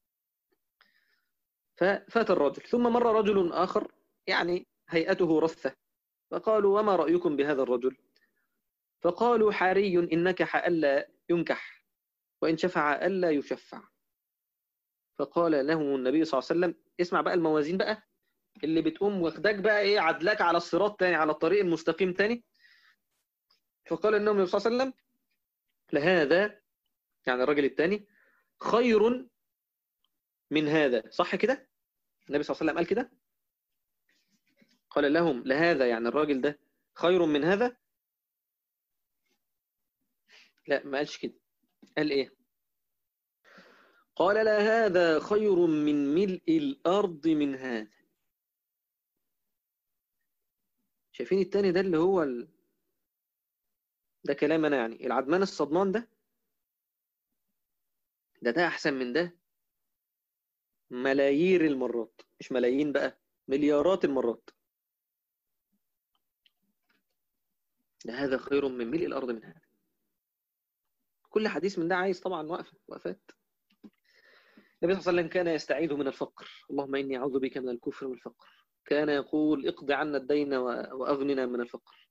ففات الرجل ثم مر رجل آخر يعني هيئته رثة فقالوا وما رأيكم بهذا الرجل فقالوا حري إن نكح ألا ينكح وإن شفع ألا يشفع فقال له النبي صلى الله عليه وسلم اسمع بقى الموازين بقى اللي بتقوم واخداك بقى ايه عدلك على الصراط تاني على الطريق المستقيم تاني فقال النبي صلى الله عليه وسلم لهذا يعني الراجل الثاني خير من هذا صح كده النبي صلى الله عليه وسلم قال كده قال لهم لهذا يعني الراجل ده خير من هذا لا ما قالش كده قال ايه قال لا هذا خير من ملء الأرض من هذا شايفين التاني ده اللي هو ال... ده كلام انا يعني العدمان الصدمان ده ده ده احسن من ده ملايير المرات مش ملايين بقى مليارات المرات لهذا خير من ملء الأرض من هذا كل حديث من ده عايز طبعا وقفة وقفات النبي صلى الله عليه وسلم كان يستعيذ من الفقر اللهم إني أعوذ بك من الكفر والفقر كان يقول اقض عنا الدين وأغننا من الفقر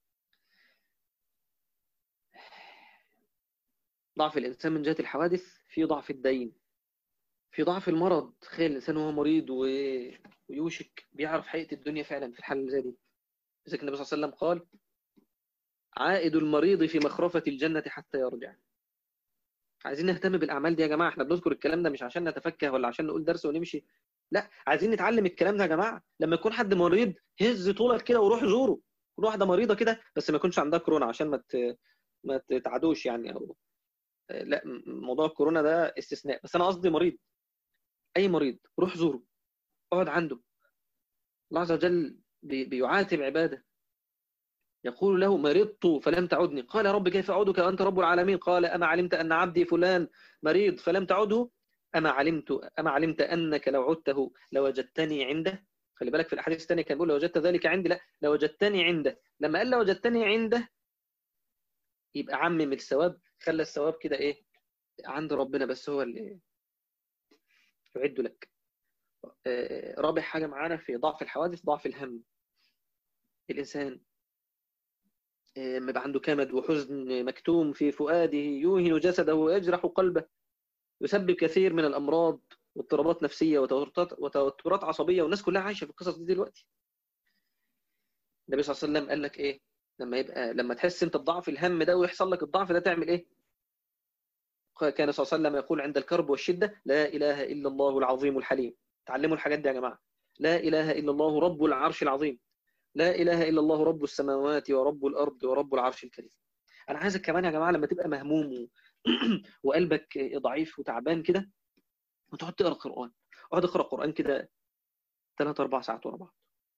ضعف الإنسان من جهة الحوادث في ضعف الدين في ضعف المرض تخيل الإنسان وهو مريض و... ويوشك بيعرف حقيقة الدنيا فعلا في الحالة اللي زي دي لذلك النبي صلى الله عليه وسلم قال عائد المريض في مخرفة الجنة حتى يرجع عايزين نهتم بالأعمال دي يا جماعة احنا بنذكر الكلام ده مش عشان نتفكه ولا عشان نقول درس ونمشي لا عايزين نتعلم الكلام ده يا جماعة لما يكون حد مريض هز طولك كده وروح زوره كل واحدة مريضة كده بس ما يكونش عندها كورونا عشان ما ما تتعدوش يعني او لا موضوع الكورونا ده استثناء بس انا قصدي مريض اي مريض روح زوره اقعد عنده الله عز وجل بيعاتب عباده يقول له مرضت فلم تعدني قال يا رب كيف أعودك وأنت رب العالمين قال أما علمت أن عبدي فلان مريض فلم تعده أما علمت أما علمت أنك لو عدته لوجدتني عنده خلي بالك في الحديث الثاني كان بيقول لوجدت ذلك عندي لا لوجدتني عنده لما قال لوجدتني عنده يبقى عمم الثواب خلى الثواب كده ايه عند ربنا بس هو اللي يعد لك رابع حاجة معانا في ضعف الحوادث ضعف الهم الإنسان ما يبقى عنده كمد وحزن مكتوم في فؤاده يوهن جسده ويجرح قلبه يسبب كثير من الأمراض واضطرابات نفسية وتوترات, وتوترات عصبية والناس كلها عايشة في القصص دي دلوقتي النبي صلى الله عليه وسلم قال لك إيه لما يبقى لما تحس انت بضعف الهم ده ويحصل لك الضعف ده تعمل ايه كان صلى الله عليه وسلم يقول عند الكرب والشدة لا إله إلا الله العظيم الحليم تعلموا الحاجات دي يا جماعة لا إله إلا الله رب العرش العظيم لا إله إلا الله رب السماوات ورب الأرض ورب العرش الكريم أنا عايزك كمان يا جماعة لما تبقى مهموم وقلبك ضعيف وتعبان كده وتقعد تقرأ قرآن اقعد اقرأ قرآن كده ثلاث أربع ساعات ورا بعض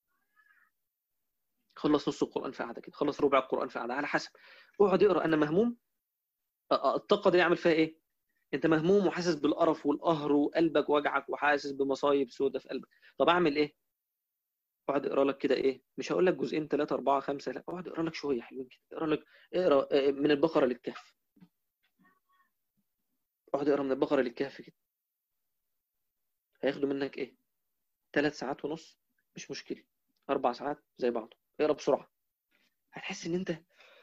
خلص نص القرآن في قعدة كده خلص ربع القرآن في قعدة على حسب اقعد اقرأ أنا مهموم الطاقة دي يعمل فيها إيه؟ أنت مهموم وحاسس بالقرف والقهر وقلبك وجعك وحاسس بمصايب سودة في قلبك طب أعمل إيه؟ اقعد اقرا لك كده ايه مش هقول لك جزئين ثلاثة أربعة خمسة لا اقعد اقرا لك شوية حلوين كده اقرا لك اقرا من البقرة للكهف اقعد اقرا من البقرة للكهف كده هياخدوا منك ايه ثلاث ساعات ونص مش مشكلة أربع ساعات زي بعض اقرا بسرعة هتحس إن أنت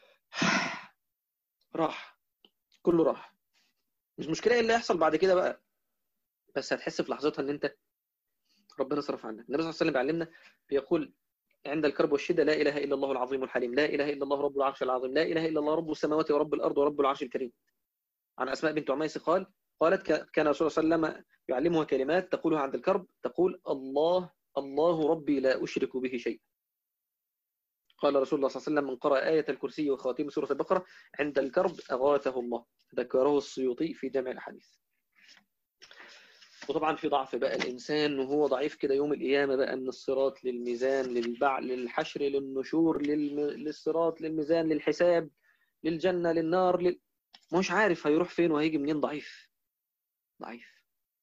راح كله راح مش مشكلة ايه اللي يحصل بعد كده بقى بس هتحس في لحظتها إن أنت ربنا صرف عنك النبي صلى الله عليه وسلم بيعلمنا بيقول عند الكرب والشدة لا إله إلا الله العظيم الحليم لا إله إلا الله رب العرش العظيم لا إله إلا الله رب السماوات ورب الأرض ورب العرش الكريم عن أسماء بنت عميس قال قالت كان رسول الله صلى الله عليه وسلم يعلمها كلمات تقولها عند الكرب تقول الله الله ربي لا أشرك به شيئا قال رسول الله صلى الله عليه وسلم من قرأ آية الكرسي وخاتم سورة البقرة عند الكرب أغاثه الله ذكره السيوطي في جامع الحديث وطبعا في ضعف بقى الإنسان وهو ضعيف كده يوم القيامة بقى من الصراط للميزان للبع للحشر للنشور للم... للصراط للميزان للحساب للجنة للنار لل... مش عارف هيروح فين وهيجي منين ضعيف ضعيف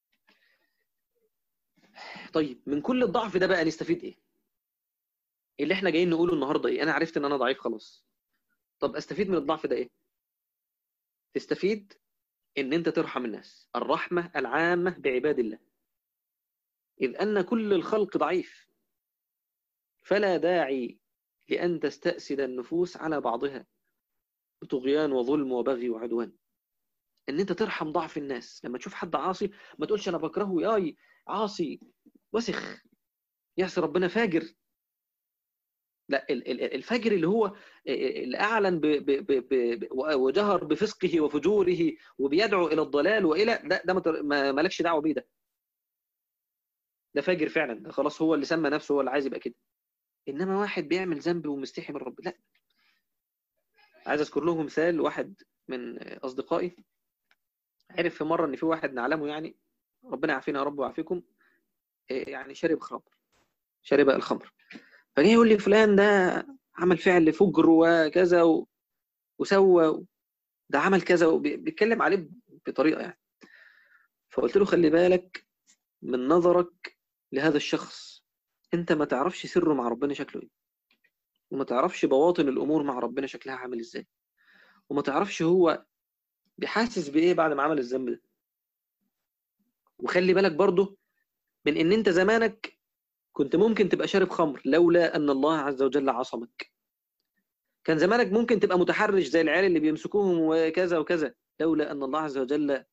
طيب من كل الضعف ده بقى نستفيد ايه اللي احنا جايين نقوله النهارده ايه انا عرفت ان انا ضعيف خلاص طب استفيد من الضعف ده ايه تستفيد ان انت ترحم الناس الرحمة العامة بعباد الله إذ أن كل الخلق ضعيف فلا داعي لأن تستأسد النفوس على بعضها بطغيان وظلم وبغي وعدوان ان انت ترحم ضعف الناس لما تشوف حد عاصي ما تقولش انا بكرهه ياي عاصي وسخ يعصي ربنا فاجر لا الفجر اللي هو اللي اعلن ب ب ب وجهر بفسقه وفجوره وبيدعو الى الضلال والى ده ده مالكش دعوه بيه ده ده فاجر فعلا ده خلاص هو اللي سمى نفسه هو اللي عايز يبقى كده انما واحد بيعمل ذنب ومستحي من رب لا عايز اذكر له مثال واحد من اصدقائي عرف في مره ان في واحد نعلمه يعني ربنا يعافينا يا رب ويعافيكم يعني شرب خمر شرب الخمر فجاي يقول لي فلان ده عمل فعل فجر وكذا و... وسوى ده عمل كذا وبيتكلم عليه بطريقه يعني فقلت له خلي بالك من نظرك لهذا الشخص انت ما تعرفش سره مع ربنا شكله ايه وما تعرفش بواطن الامور مع ربنا شكلها عامل ازاي وما تعرفش هو بيحاسس بايه بعد ما عمل الذنب ده وخلي بالك برضه من ان انت زمانك كنت ممكن تبقى شارب خمر لولا ان الله عز وجل عصمك كان زمانك ممكن تبقى متحرش زي العيال اللي بيمسكوهم وكذا وكذا لولا ان الله عز وجل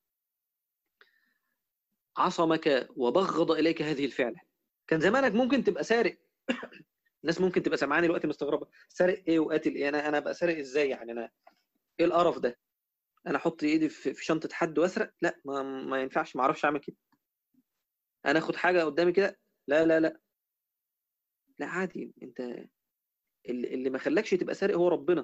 عصمك وبغض اليك هذه الفعله كان زمانك ممكن تبقى سارق الناس ممكن تبقى سامعاني دلوقتي مستغربه سارق ايه وقاتل ايه انا انا ابقى سارق ازاي يعني انا ايه القرف ده انا احط ايدي في في شنطه حد واسرق لا ما, ما ينفعش ما اعرفش اعمل كده انا اخد حاجه قدامي كده لا لا لا لا عادي انت اللي اللي ما خلاكش تبقى سارق هو ربنا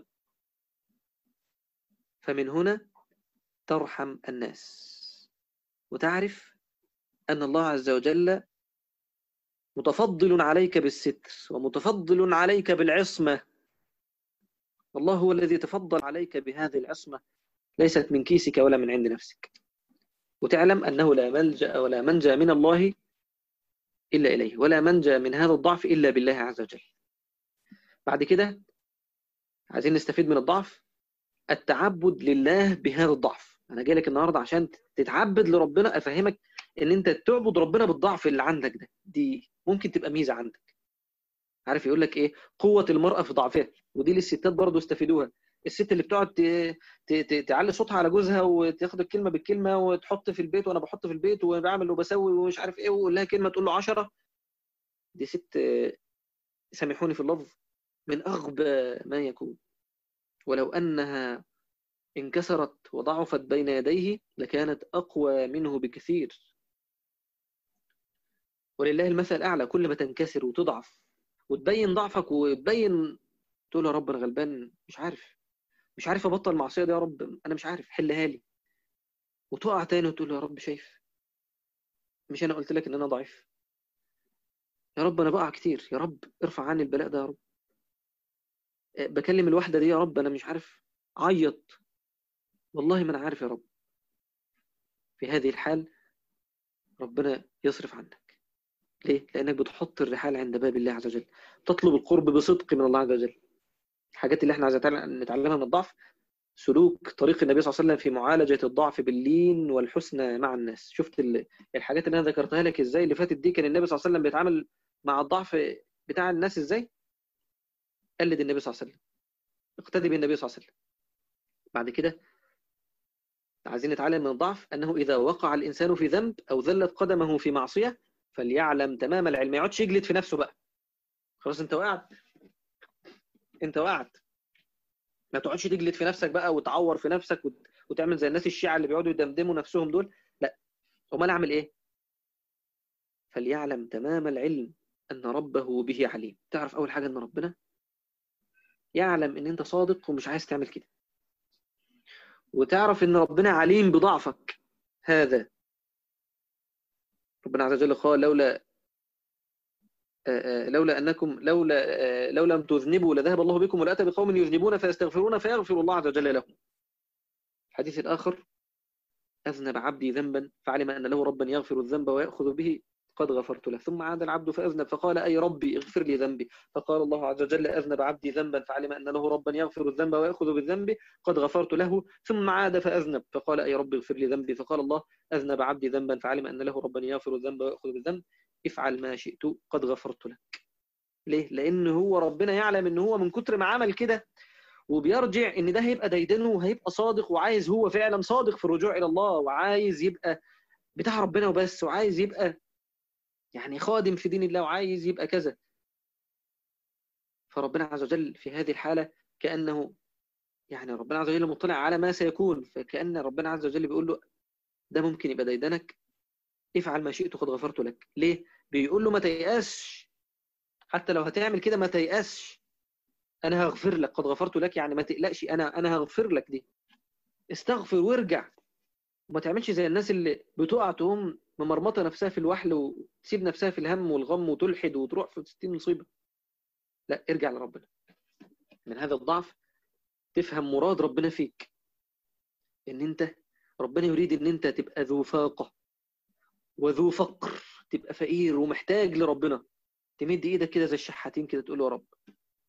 فمن هنا ترحم الناس وتعرف أن الله عز وجل متفضل عليك بالستر ومتفضل عليك بالعصمة الله هو الذي تفضل عليك بهذه العصمة ليست من كيسك ولا من عند نفسك وتعلم أنه لا ملجأ ولا منجا من الله إلا إليه ولا منجا من هذا الضعف إلا بالله عز وجل بعد كده عايزين نستفيد من الضعف التعبد لله بهذا الضعف أنا جاي لك النهاردة عشان تتعبد لربنا أفهمك إن أنت تعبد ربنا بالضعف اللي عندك ده دي ممكن تبقى ميزة عندك عارف يقول لك إيه قوة المرأة في ضعفها ودي للستات برضه استفيدوها الست اللي بتقعد تعلي صوتها على جوزها وتاخد الكلمه بالكلمه وتحط في البيت وانا بحط في البيت وبعمل وبسوي ومش عارف ايه ويقول لها كلمه تقول له 10 دي ست سامحوني في اللفظ من اغبى ما يكون ولو انها انكسرت وضعفت بين يديه لكانت اقوى منه بكثير ولله المثل الاعلى كل ما تنكسر وتضعف وتبين ضعفك وتبين تقول يا رب انا غلبان مش عارف مش عارف ابطل المعصيه دي يا رب انا مش عارف حلها لي وتقع تاني وتقول يا رب شايف مش انا قلت لك ان انا ضعيف يا رب انا بقع كتير يا رب ارفع عني البلاء ده يا رب بكلم الواحده دي يا رب انا مش عارف عيط والله ما انا عارف يا رب في هذه الحال ربنا يصرف عنك ليه؟ لأنك بتحط الرحال عند باب الله عز وجل تطلب القرب بصدق من الله عز وجل الحاجات اللي احنا عايزين نتعلمها من الضعف سلوك طريق النبي صلى الله عليه وسلم في معالجة الضعف باللين والحسنى مع الناس شفت الحاجات اللي أنا ذكرتها لك إزاي اللي فاتت دي كان النبي صلى الله عليه وسلم بيتعامل مع الضعف بتاع الناس إزاي قلد النبي صلى الله عليه وسلم اقتدي بالنبي صلى الله عليه وسلم بعد كده عايزين نتعلم من الضعف أنه إذا وقع الإنسان في ذنب أو ذلت قدمه في معصية فليعلم تمام العلم ما يقعدش يجلد في نفسه بقى خلاص انت وقعت انت وقعت ما تقعدش تجلد في نفسك بقى وتعور في نفسك وتعمل زي الناس الشيعة اللي بيقعدوا يدمدموا نفسهم دول لا امال اعمل ايه فليعلم تمام العلم ان ربه به عليم تعرف اول حاجه ان ربنا يعلم ان انت صادق ومش عايز تعمل كده وتعرف ان ربنا عليم بضعفك هذا ربنا عز وجل قال لولا لولا أنكم لولا لو لم تذنبوا لذهب الله بكم ولأتى بقوم يذنبون فيستغفرون فيغفر الله عز وجل لهم الحديث الآخر أذنب عبدي ذنبا فعلم أن له ربا يغفر الذنب ويأخذ به قد غفرت له ثم عاد العبد فأذنب فقال أي ربي اغفر لي ذنبي فقال الله عز وجل أذنب عبدي ذنبا فعلم أن له ربا يغفر الذنب ويأخذ بالذنب قد غفرت له ثم عاد فأذنب فقال أي ربي اغفر لي ذنبي فقال الله أذنب عبدي ذنبا فعلم أن له ربا يغفر الذنب ويأخذ بالذنب افعل ما شئت قد غفرت لك ليه؟ لأن هو ربنا يعلم أن هو من كتر ما عمل كده وبيرجع ان ده هيبقى ديدنه وهيبقى صادق وعايز هو فعلا صادق في الرجوع الى الله وعايز يبقى بتاع ربنا وبس وعايز يبقى يعني خادم في دين الله وعايز يبقى كذا فربنا عز وجل في هذه الحالة كأنه يعني ربنا عز وجل مطلع على ما سيكون فكأن ربنا عز وجل بيقول له ده ممكن يبقى ديدنك افعل ما شئت قد غفرت لك ليه بيقول له ما تيأسش حتى لو هتعمل كده ما تيأسش انا هغفر لك قد غفرت لك يعني ما تقلقش انا انا هغفر لك دي استغفر وارجع وما تعملش زي الناس اللي بتقع تقوم ممرمطه نفسها في الوحل وتسيب نفسها في الهم والغم وتلحد وتروح في 60 مصيبه لا ارجع لربنا من هذا الضعف تفهم مراد ربنا فيك ان انت ربنا يريد ان انت تبقى ذو فاقه وذو فقر تبقى فقير ومحتاج لربنا تمد ايدك كده زي الشحاتين كده تقول له يا رب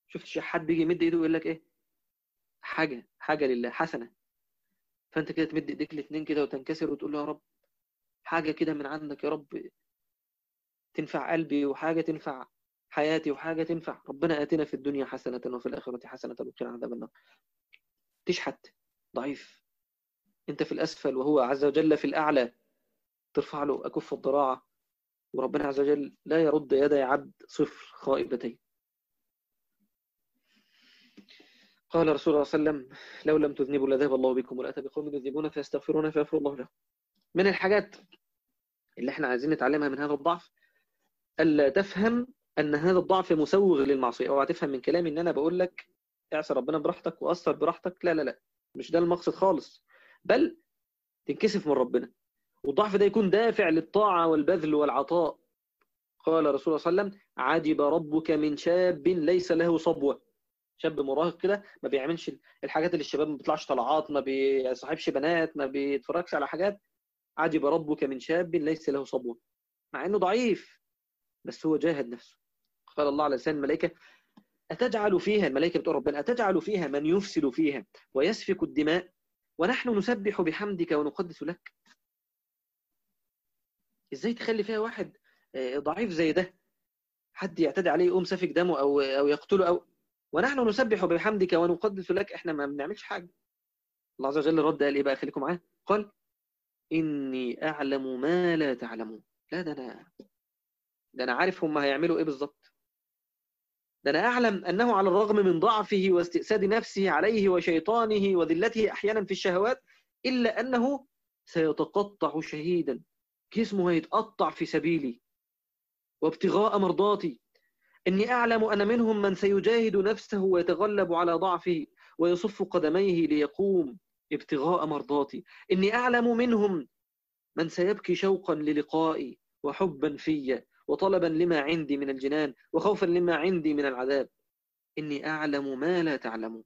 شفتش حد بيجي يمد ايده ويقول لك ايه حاجه حاجه لله حسنه فانت كده تمد ايديك الاثنين كده وتنكسر وتقول له يا رب حاجه كده من عندك يا رب تنفع قلبي وحاجه تنفع حياتي وحاجه تنفع ربنا اتنا في الدنيا حسنه وفي الاخره حسنه وقنا عذاب النار تشحت ضعيف انت في الاسفل وهو عز وجل في الاعلى ترفع له اكف الضراعه وربنا عز وجل لا يرد يدي عبد صفر خائبتين قال رسول الله صلى الله عليه وسلم لو لم تذنبوا لذهب الله بكم ولاتى بقوم يذنبون فيستغفرون فيغفر الله لهم من الحاجات اللي احنا عايزين نتعلمها من هذا الضعف الا تفهم ان هذا الضعف مسوغ للمعصيه اوعى تفهم من كلامي ان انا بقول لك اعصى ربنا براحتك واثر براحتك لا لا لا مش ده المقصد خالص بل تنكسف من ربنا والضعف ده يكون دافع للطاعه والبذل والعطاء قال رسول الله صلى الله عليه وسلم عجب ربك من شاب ليس له صبوه شاب مراهق كده ما بيعملش الحاجات اللي الشباب ما بيطلعش طلعات ما بيصاحبش بنات ما بيتفرجش على حاجات عجب ربك من شاب ليس له صبوه مع انه ضعيف بس هو جاهد نفسه قال الله على لسان الملائكه أتجعل فيها الملائكة بتقول ربنا أتجعل فيها من يفسد فيها ويسفك الدماء ونحن نسبح بحمدك ونقدس لك ازاي تخلي فيها واحد ضعيف زي ده حد يعتدي عليه يقوم سفك دمه او او يقتله او ونحن نسبح بحمدك ونقدس لك احنا ما بنعملش حاجه الله عز وجل رد قال ايه بقى خليكم معاه قال اني اعلم ما لا تعلمون لا ده انا ده انا عارف هم هيعملوا ايه بالظبط ده انا اعلم انه على الرغم من ضعفه واستئساد نفسه عليه وشيطانه وذلته احيانا في الشهوات الا انه سيتقطع شهيدا جسمه هيتقطع في سبيلي وابتغاء مرضاتي إني أعلم أن منهم من سيجاهد نفسه ويتغلب على ضعفه ويصف قدميه ليقوم ابتغاء مرضاتي إني أعلم منهم من سيبكي شوقا للقائي وحبا في وطلبا لما عندي من الجنان وخوفا لما عندي من العذاب إني أعلم ما لا تعلمون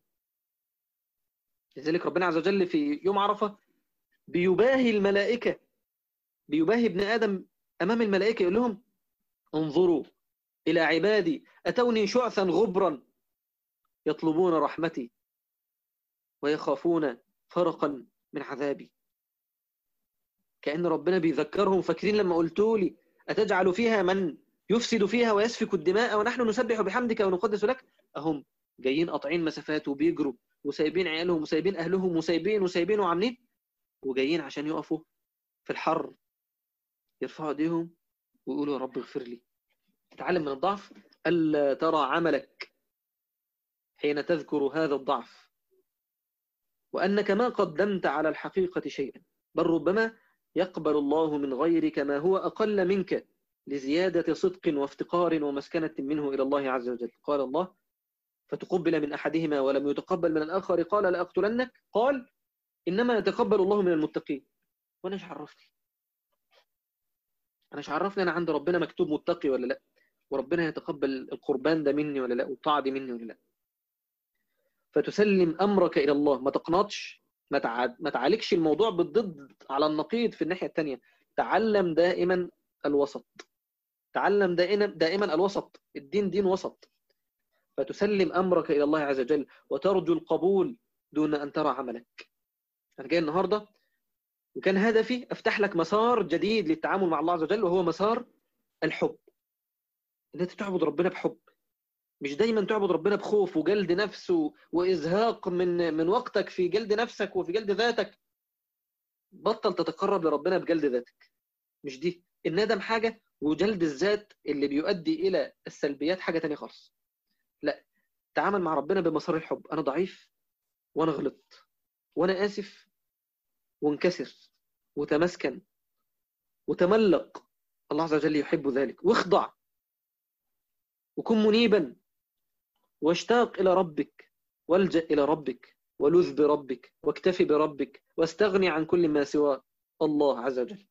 لذلك ربنا عز وجل في يوم عرفة بيباهي الملائكة بيباهي ابن آدم أمام الملائكة يقول لهم انظروا إلى عبادي أتوني شعثا غبرا يطلبون رحمتي ويخافون فرقا من عذابي كأن ربنا بيذكرهم فاكرين لما قلتوا لي أتجعل فيها من يفسد فيها ويسفك الدماء ونحن نسبح بحمدك ونقدس لك أهم جايين قاطعين مسافات وبيجروا وسايبين عيالهم وسايبين أهلهم وسايبين وسايبين وعاملين وجايين عشان يقفوا في الحر يرفعوا ايديهم ويقولوا يا رب اغفر لي تتعلم من الضعف ألا ترى عملك حين تذكر هذا الضعف وأنك ما قدمت على الحقيقة شيئا بل ربما يقبل الله من غيرك ما هو أقل منك لزيادة صدق وافتقار ومسكنة منه إلى الله عز وجل قال الله فتقبل من أحدهما ولم يتقبل من الآخر قال لأقتلنك قال إنما يتقبل الله من المتقين وأنا مش عرفني أنا مش عرفني أنا عند ربنا مكتوب متقي ولا لا وربنا يتقبل القربان ده مني ولا لا والطاعة دي مني ولا لا فتسلم أمرك إلى الله ما تقنطش ما, تع... ما تعالجش الموضوع بالضد على النقيض في الناحية الثانية تعلم دائما الوسط تعلم دائما دائما الوسط الدين دين وسط فتسلم أمرك إلى الله عز وجل وترجو القبول دون أن ترى عملك أنا جاي النهاردة وكان هدفي أفتح لك مسار جديد للتعامل مع الله عز وجل وهو مسار الحب ان انت تعبد ربنا بحب مش دايما تعبد ربنا بخوف وجلد نفس وازهاق من من وقتك في جلد نفسك وفي جلد ذاتك بطل تتقرب لربنا بجلد ذاتك مش دي الندم حاجه وجلد الذات اللي بيؤدي الى السلبيات حاجه تانية خالص لا تعامل مع ربنا بمسار الحب انا ضعيف وانا غلطت وانا اسف وانكسر وتمسكن وتملق الله عز وجل يحب ذلك واخضع وكن منيبا واشتاق إلى ربك والجأ إلى ربك ولذ بربك واكتفي بربك واستغني عن كل ما سوى الله عز وجل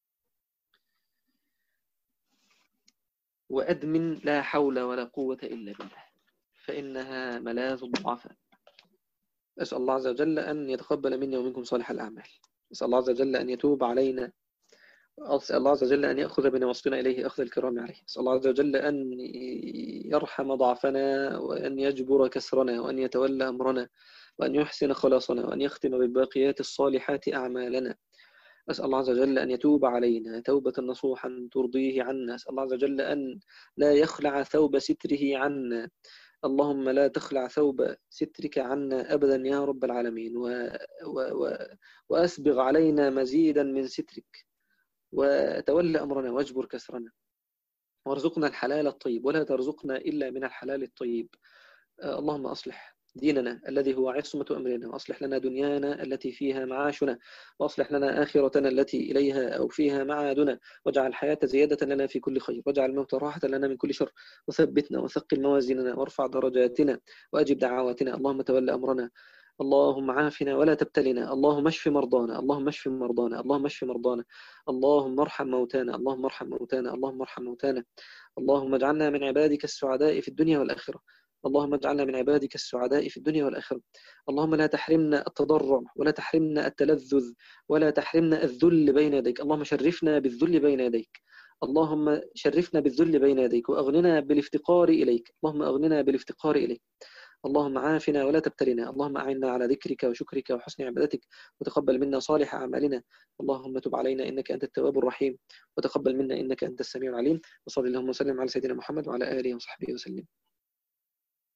وأدمن لا حول ولا قوة إلا بالله فإنها ملاذ الضعفاء أسأل الله عز وجل أن يتقبل مني ومنكم صالح الأعمال أسأل الله عز وجل أن يتوب علينا أسأل الله عز وجل أن يأخذ بنواصينا إليه أخذ الكرام عليه أسأل الله عز وجل أن يرحم ضعفنا وأن يجبر كسرنا وأن يتولى أمرنا وأن يحسن خلاصنا وأن يختم بالباقيات الصالحات أعمالنا أسأل الله عز وجل أن يتوب علينا توبة نصوحا ترضيه عنا أسأل الله عز وجل أن لا يخلع ثوب ستره عنا اللهم لا تخلع ثوب سترك عنا أبدا يا رب العالمين و... و... و... وأسبغ علينا مزيدا من سترك وتولى أمرنا واجبر كسرنا وارزقنا الحلال الطيب ولا ترزقنا إلا من الحلال الطيب اللهم أصلح ديننا الذي هو عصمة أمرنا وأصلح لنا دنيانا التي فيها معاشنا وأصلح لنا آخرتنا التي إليها أو فيها معادنا واجعل الحياة زيادة لنا في كل خير واجعل الموت راحة لنا من كل شر وثبتنا وثقل موازيننا وارفع درجاتنا وأجب دعواتنا اللهم تولى أمرنا اللهم عافنا ولا تبتلنا اللهم اشف مرضانا اللهم اشف مرضانا اللهم اشف مرضانا اللهم ارحم موتانا اللهم ارحم موتانا اللهم ارحم موتانا اللهم اجعلنا من عبادك السعداء في الدنيا والآخرة اللهم اجعلنا من عبادك السعداء في الدنيا والآخرة اللهم لا تحرمنا التضرع ولا تحرمنا التلذذ ولا تحرمنا الذل بين يديك اللهم شرفنا بالذل بين يديك اللهم شرفنا بالذل بين يديك وأغننا بالافتقار إليك اللهم أغننا بالافتقار إليك اللهم عافنا ولا تبتلنا اللهم أعنا على ذكرك وشكرك وحسن عبادتك وتقبل منا صالح أعمالنا اللهم تب علينا إنك أنت التواب الرحيم وتقبل منا إنك أنت السميع العليم وصلى اللهم وسلم على سيدنا محمد وعلى آله وصحبه وسلم